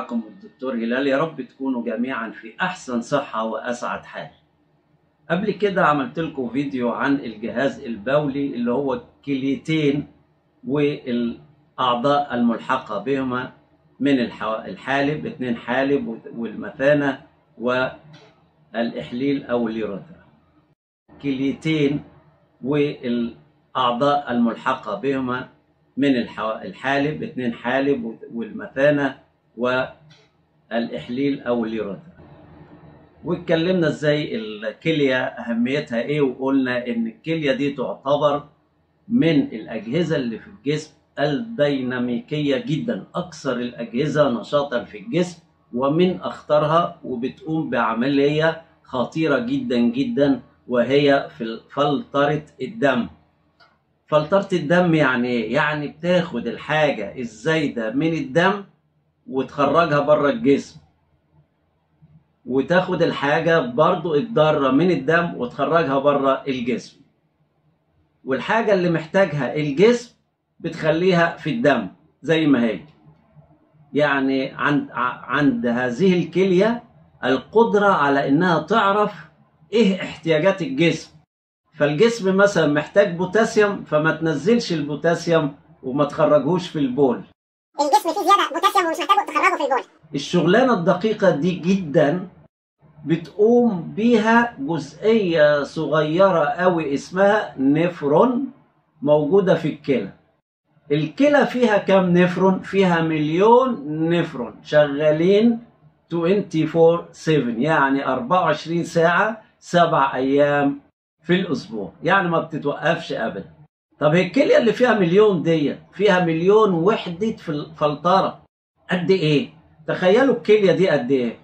معكم الدكتور هلال يا رب تكونوا جميعا في أحسن صحة وأسعد حال قبل كده عملت لكم فيديو عن الجهاز البولي اللي هو الكليتين والأعضاء الملحقة بهما من الحالب اتنين حالب والمثانة والإحليل أو اليوريثرا كليتين والأعضاء الملحقة بهما من الحالب اتنين حالب والمثانة والإحليل أو اليوريثرا واتكلمنا ازاي الكلية أهميتها إيه وقلنا إن الكلية دي تعتبر من الأجهزة اللي في الجسم الديناميكية جدا أكثر الأجهزة نشاطا في الجسم ومن أخطرها وبتقوم بعملية خطيرة جدا جدا وهي في فلترة الدم فلترة الدم يعني ايه؟ يعني بتاخد الحاجة الزايدة من الدم وتخرجها بره الجسم وتاخد الحاجة برضو الضارة من الدم وتخرجها بره الجسم والحاجة اللي محتاجها الجسم بتخليها في الدم زي ما هي يعني عند عند هذه الكلية القدرة على انها تعرف ايه احتياجات الجسم فالجسم مثلا محتاج بوتاسيوم فما تنزلش البوتاسيوم وما تخرجهوش في البول الجسم فيه زياده بوتاسيوم ومش محتاجه تخرجه في البول الشغلانة الدقيقة دي جدا بتقوم بيها جزئية صغيرة قوي اسمها نفرون موجودة في الكلى الكلى فيها كام نفرون؟ فيها مليون نفرون شغالين 24 7 يعني 24 ساعة سبع أيام في الأسبوع يعني ما بتتوقفش أبدا طب هي الكلية اللي فيها مليون دي فيها مليون وحدة فلترة قد إيه؟ تخيلوا الكلية دي قد إيه؟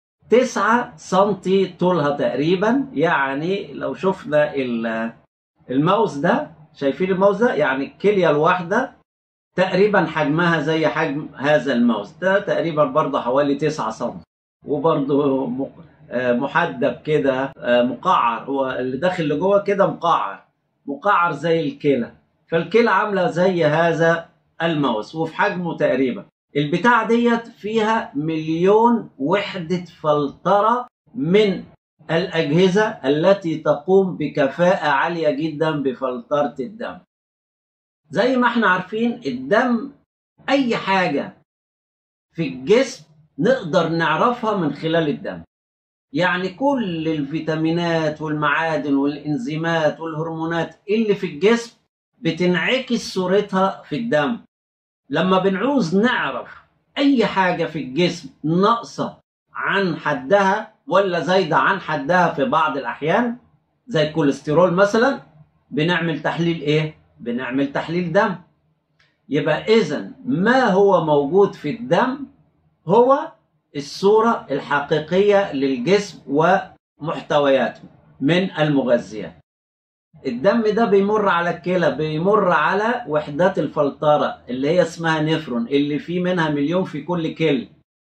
9 سنتي طولها تقريبا يعني لو شفنا الماوس ده شايفين الماوس ده يعني الكلية الواحدة تقريبا حجمها زي حجم هذا الماوس ده تقريبا برضه حوالي 9 سم وبرضه محدب كده مقعر هو اللي داخل لجوه كده مقعر مقعر زي الكلى فالكلى عامله زي هذا الماوس وفي حجمه تقريبا البتاع ديت فيها مليون وحدة فلترة من الأجهزة التي تقوم بكفاءة عالية جدا بفلترة الدم زي ما احنا عارفين الدم أي حاجة في الجسم نقدر نعرفها من خلال الدم يعني كل الفيتامينات والمعادن والإنزيمات والهرمونات اللي في الجسم بتنعكس صورتها في الدم لما بنعوز نعرف اي حاجه في الجسم ناقصه عن حدها ولا زايده عن حدها في بعض الاحيان زي الكوليسترول مثلا بنعمل تحليل ايه بنعمل تحليل دم يبقى اذا ما هو موجود في الدم هو الصوره الحقيقيه للجسم ومحتوياته من المغذيات الدم ده بيمر على الكلى بيمر على وحدات الفلترة اللي هي اسمها نفرون اللي فيه منها مليون في كل كلى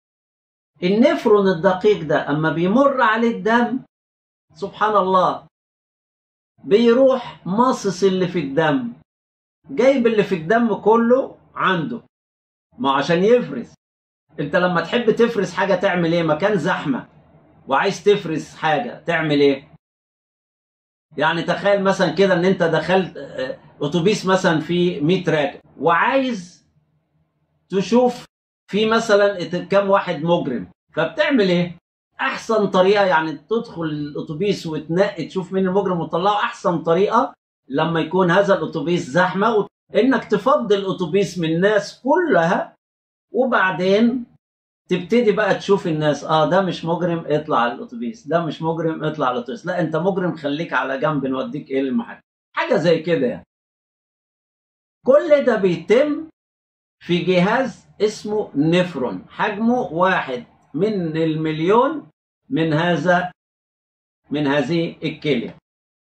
النفرون الدقيق ده اما بيمر عليه الدم سبحان الله بيروح ماصص اللي في الدم جايب اللي في الدم كله عنده ما عشان يفرز انت لما تحب تفرز حاجة تعمل ايه مكان زحمة وعايز تفرز حاجة تعمل ايه يعني تخيل مثلا كده ان انت دخلت اتوبيس مثلا في 100 راكب وعايز تشوف في مثلا كام واحد مجرم فبتعمل ايه احسن طريقه يعني تدخل الاتوبيس وتنقي تشوف مين المجرم وتطلعه احسن طريقه لما يكون هذا الاتوبيس زحمه انك تفضي الاتوبيس من الناس كلها وبعدين تبتدي بقى تشوف الناس اه ده مش مجرم اطلع على الاتوبيس ده مش مجرم اطلع على الاتوبيس لا انت مجرم خليك على جنب نوديك ايه المحل حاجه زي كده يعني كل ده بيتم في جهاز اسمه نفرون حجمه واحد من المليون من هذا من هذه الكليه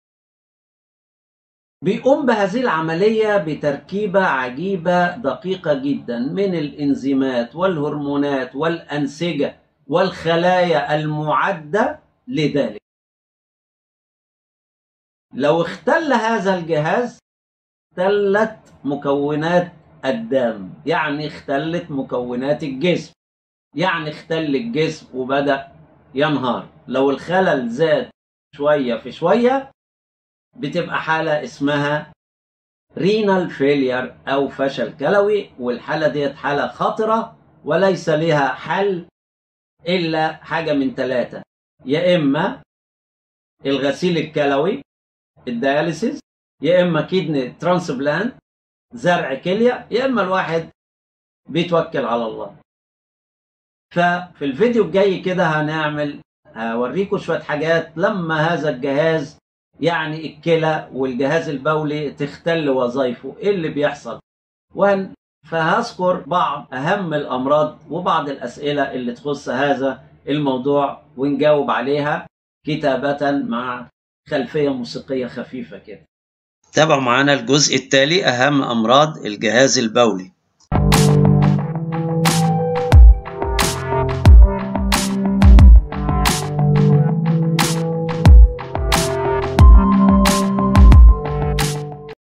بيقوم بهذه العملية بتركيبة عجيبة دقيقة جدا من الإنزيمات والهرمونات والأنسجة والخلايا المعدة لذلك. لو اختل هذا الجهاز اختلت مكونات الدم، يعني اختلت مكونات الجسم. يعني اختل الجسم وبدأ ينهار لو الخلل زاد شوية في شوية بتبقى حالة اسمها رينال فيلير أو فشل كلوي والحالة ديت حالة خطرة وليس لها حل إلا حاجة من ثلاثة يا إما الغسيل الكلوي الدياليسيس يا إما كيدني ترانسبلانت زرع كلية يا إما الواحد بيتوكل على الله ففي الفيديو الجاي كده هنعمل هوريكم شوية حاجات لما هذا الجهاز يعني الكلى والجهاز البولي تختل وظائفه ايه اللي بيحصل وهن فهذكر بعض اهم الامراض وبعض الاسئله اللي تخص هذا الموضوع ونجاوب عليها كتابه مع خلفيه موسيقيه خفيفه كده تابعوا معانا الجزء التالي اهم امراض الجهاز البولي